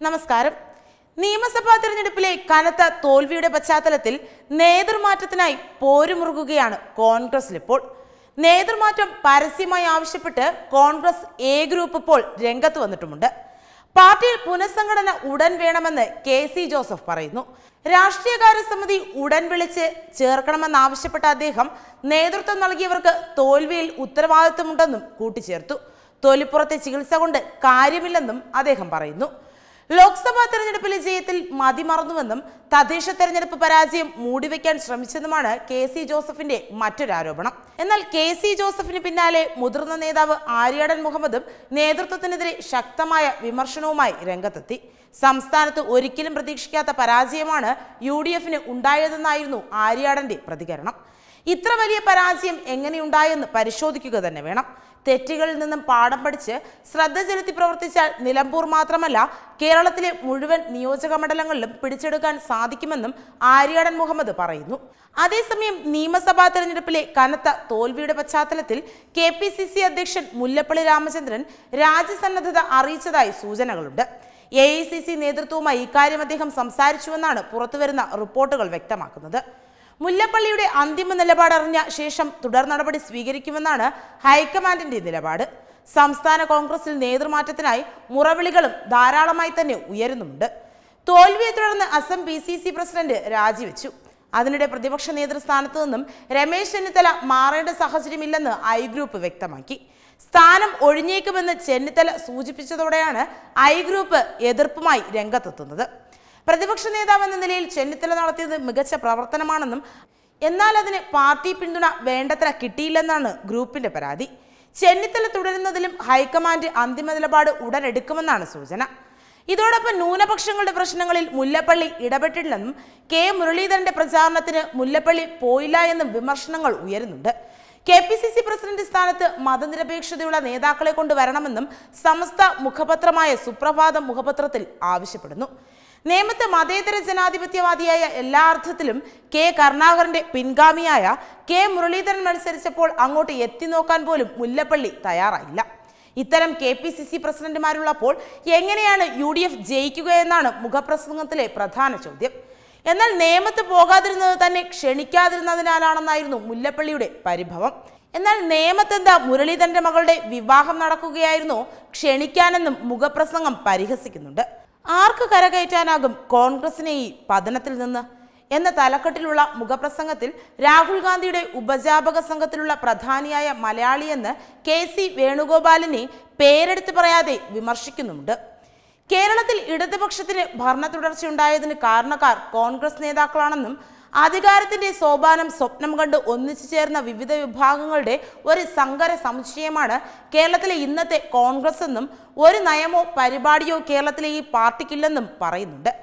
നമസ്കാരം നിയമസഭാ തെരഞ്ഞെടുപ്പിലെ കനത്ത തോൽവിയുടെ പശ്ചാത്തലത്തിൽ നേതൃമാറ്റത്തിനായി പോരുമുറുകുകയാണ് കോൺഗ്രസിൽ ഇപ്പോൾ നേതൃമാറ്റം പരസ്യമായി ആവശ്യപ്പെട്ട് കോൺഗ്രസ് എ ഗ്രൂപ്പ് ഇപ്പോൾ രംഗത്ത് വന്നിട്ടുമുണ്ട് പാർട്ടിയിൽ പുനഃസംഘടന ഉടൻ വേണമെന്ന് കെ സി ജോസഫ് പറയുന്നു രാഷ്ട്രീയകാര്യ സമിതി ഉടൻ വിളിച്ച് ചേർക്കണമെന്നാവശ്യപ്പെട്ട അദ്ദേഹം നേതൃത്വം നൽകിയവർക്ക് തോൽവിയിൽ ഉത്തരവാദിത്വമുണ്ടെന്നും കൂട്ടിച്ചേർത്തു തൊലിപ്പുറത്തെ ചികിത്സ കൊണ്ട് കാര്യമില്ലെന്നും അദ്ദേഹം പറയുന്നു ലോക്സഭാ തെരഞ്ഞെടുപ്പിലെ ജയത്തിൽ മതിമറന്നുവെന്നും തദ്ദേശ തെരഞ്ഞെടുപ്പ് പരാജയം മൂടിവെക്കാൻ ശ്രമിച്ചെന്നുമാണ് കെ സി ജോസഫിന്റെ മറ്റൊരു ആരോപണം എന്നാൽ കെ സി ജോസഫിന് പിന്നാലെ മുതിർന്ന നേതാവ് ആര്യാടൻ മുഹമ്മദും നേതൃത്വത്തിനെതിരെ ശക്തമായ വിമർശനവുമായി രംഗത്തെത്തി സംസ്ഥാനത്ത് ഒരിക്കലും പ്രതീക്ഷിക്കാത്ത പരാജയമാണ് യു ഡി എഫിന് ഉണ്ടായതെന്നായിരുന്നു ആര്യാടന്റെ പ്രതികരണം ഇത്ര വലിയ പരാജയം എങ്ങനെയുണ്ടായെന്ന് പരിശോധിക്കുക തന്നെ വേണം തെറ്റുകളിൽ നിന്നും പാഠം പഠിച്ച് ശ്രദ്ധ ചെലുത്തി പ്രവർത്തിച്ചാൽ നിലമ്പൂർ മാത്രമല്ല കേരളത്തിലെ മുഴുവൻ നിയോജക മണ്ഡലങ്ങളിലും പിടിച്ചെടുക്കാൻ സാധിക്കുമെന്നും ആര്യാടൻ മുഹമ്മദ് പറയുന്നു അതേസമയം നിയമസഭാ തെരഞ്ഞെടുപ്പിലെ കനത്ത തോൽവിയുടെ പശ്ചാത്തലത്തിൽ കെ പി സി സി അധ്യക്ഷൻ മുല്ലപ്പള്ളി രാമചന്ദ്രൻ രാജ്യസന്നദ്ധത അറിയിച്ചതായി സൂചനകളുണ്ട് എ ഐ സി സി നേതൃത്വവുമായി ഇക്കാര്യം അദ്ദേഹം സംസാരിച്ചുവെന്നാണ് പുറത്തുവരുന്ന റിപ്പോർട്ടുകൾ വ്യക്തമാക്കുന്നത് മുല്ലപ്പള്ളിയുടെ അന്തിമ നിലപാടറിഞ്ഞ ശേഷം തുടർ നടപടി സ്വീകരിക്കുമെന്നാണ് ഹൈക്കമാൻഡിന്റെ നിലപാട് സംസ്ഥാന കോൺഗ്രസിൽ നേതൃമാറ്റത്തിനായി മുറവിളികളും ധാരാളമായി തന്നെ ഉയരുന്നുണ്ട് തോൽവിയെ തുടർന്ന് Assam P C C president രാജിവെച്ചു അതിനിടെ പ്രതിപക്ഷ നേതൃസ്ഥാനത്തു നിന്നും രമേശ് ചെന്നിത്തല മാറേണ്ട സാഹചര്യമില്ലെന്ന് ഐ ഗ്രൂപ്പ് വ്യക്തമാക്കി സ്ഥാനം ഒഴിഞ്ഞേക്കുമെന്ന് ചെന്നിത്തല സൂചിപ്പിച്ചതോടെയാണ് ഐ ഗ്രൂപ്പ് എതിർപ്പുമായി രംഗത്തെത്തുന്നത് പ്രതിപക്ഷ നേതാവ് എന്ന നിലയിൽ ചെന്നിത്തല നടത്തിയത് മികച്ച പ്രവർത്തനമാണെന്നും എന്നാൽ അതിന് പാർട്ടി പിന്തുണ വേണ്ടത്ര കിട്ടിയില്ലെന്നാണ് ഗ്രൂപ്പിന്റെ പരാതി ചെന്നിത്തല തുടരുന്നതിലും ഹൈക്കമാൻഡ് അന്തിമ നിലപാട് ഉടൻ എടുക്കുമെന്നാണ് സൂചന ഇതോടൊപ്പം ന്യൂനപക്ഷങ്ങളുടെ പ്രശ്നങ്ങളിൽ മുല്ലപ്പള്ളി ഇടപെട്ടില്ലെന്നും കെ മുരളീധരന്റെ പ്രചാരണത്തിന് മുല്ലപ്പള്ളി പോയില്ല എന്നും വിമർശനങ്ങൾ ഉയരുന്നുണ്ട് K P C C president സ്ഥാനത്ത് മതനിരപേക്ഷതയുള്ള നേതാക്കളെ കൊണ്ടുവരണമെന്നും സമസ്ത മുഖപത്രമായ സുപ്രഭാതം മുഖപത്രത്തിൽ ആവശ്യപ്പെടുന്നു നേമത്ത് മതേതര ജനാധിപത്യവാദിയായ എല്ലാ അർത്ഥത്തിലും കെ കരുണാകരന്റെ പിൻഗാമിയായ കെ മുരളീധരൻ മത്സരിച്ചപ്പോൾ അങ്ങോട്ട് എത്തി നോക്കാൻ പോലും മുല്ലപ്പള്ളി തയ്യാറായില്ല ഇത്തരം കെ പി സി സി പ്രസിഡന്റുമാരുള്ളപ്പോൾ എങ്ങനെയാണ് യു ഡി എഫ് ജയിക്കുക എന്നാണ് മുഖപ്രസംഗത്തിലെ പ്രധാന ചോദ്യം എന്നാൽ നേമത്ത് പോകാതിരുന്നത് തന്നെ ക്ഷണിക്കാതിരുന്നതിനാലാണെന്നായിരുന്നു മുല്ലപ്പള്ളിയുടെ പരിഭവം എന്നാൽ നേമത്തെന്താ മുരളീധരന്റെ മകളുടെ വിവാഹം നടക്കുകയായിരുന്നോ ക്ഷണിക്കാനെന്നും മുഖപ്രസംഗം പരിഹസിക്കുന്നുണ്ട് ആർക്ക് കരകയറ്റാനാകും കോൺഗ്രസിനെ ഈ പതനത്തിൽ നിന്ന് എന്ന തലക്കെട്ടിലുള്ള മുഖപ്രസംഗത്തിൽ രാഹുൽ ഗാന്ധിയുടെ ഉപജാപക സംഘത്തിലുള്ള പ്രധാനിയായ മലയാളിയെന്ന് കെ സി വേണുഗോപാലിനെ പേരെടുത്ത് പറയാതെ വിമർശിക്കുന്നുണ്ട് കേരളത്തിൽ ഇടതുപക്ഷത്തിന് ഭരണ തുടർച്ചയുണ്ടായതിന് കാരണക്കാർ കോൺഗ്രസ് നേതാക്കളാണെന്നും അധികാരത്തിന്റെ സോപാനം സ്വപ്നം കണ്ട് ഒന്നിച്ചു ചേർന്ന വിവിധ വിഭാഗങ്ങളുടെ ഒരു സങ്കര സമുച്ചയമാണ് കേരളത്തിലെ ഇന്നത്തെ കോൺഗ്രസ് എന്നും ഒരു നയമോ പരിപാടിയോ കേരളത്തിലെ ഈ പാർട്ടിക്കില്ലെന്നും പറയുന്നുണ്ട്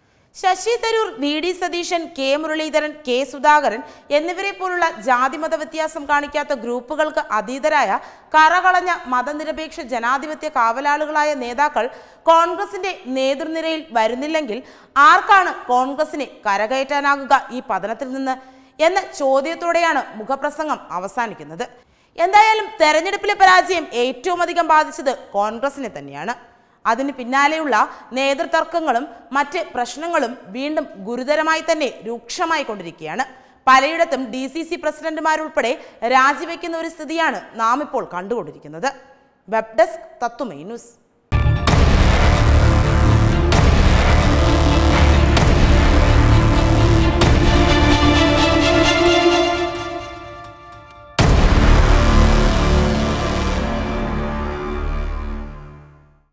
Shashi Tharoor V D Satheesan K Muraleedharan K Sudhakaran എന്നിവരെ പോലുള്ള ജാതിമത വ്യത്യാസം കാണിക്കാത്ത ഗ്രൂപ്പുകൾക്ക് അതീതരായ കറകളഞ്ഞ മതനിരപേക്ഷ ജനാധിപത്യ കാവലാളുകളായ നേതാക്കൾ കോൺഗ്രസിന്റെ നേതൃനിരയിൽ വരുന്നില്ലെങ്കിൽ ആർക്കാണ് കോൺഗ്രസിനെ കരകയറ്റാനാകുക ഈ പതനത്തിൽ നിന്ന് എന്ന ചോദ്യത്തോടെയാണ് മുഖപ്രസംഗം അവസാനിക്കുന്നത് എന്തായാലും തെരഞ്ഞെടുപ്പിലെ പരാജയം ഏറ്റവും അധികം ബാധിച്ചത് കോൺഗ്രസിനെ തന്നെയാണ് അതിന് പിന്നാലെയുള്ള നേതൃതർക്കങ്ങളും മറ്റ് പ്രശ്നങ്ങളും വീണ്ടും ഗുരുതരമായി തന്നെ രൂക്ഷമായി കൊണ്ടിരിക്കുകയാണ് പലയിടത്തും ഡി സി സി പ്രസിഡന്റുമാരുൾപ്പെടെ രാജിവെക്കുന്ന ഒരു സ്ഥിതിയാണ് നാം ഇപ്പോൾ കണ്ടുകൊണ്ടിരിക്കുന്നത് വെബ് ഡെസ്ക് തത്തുമൈ ന്യൂസ്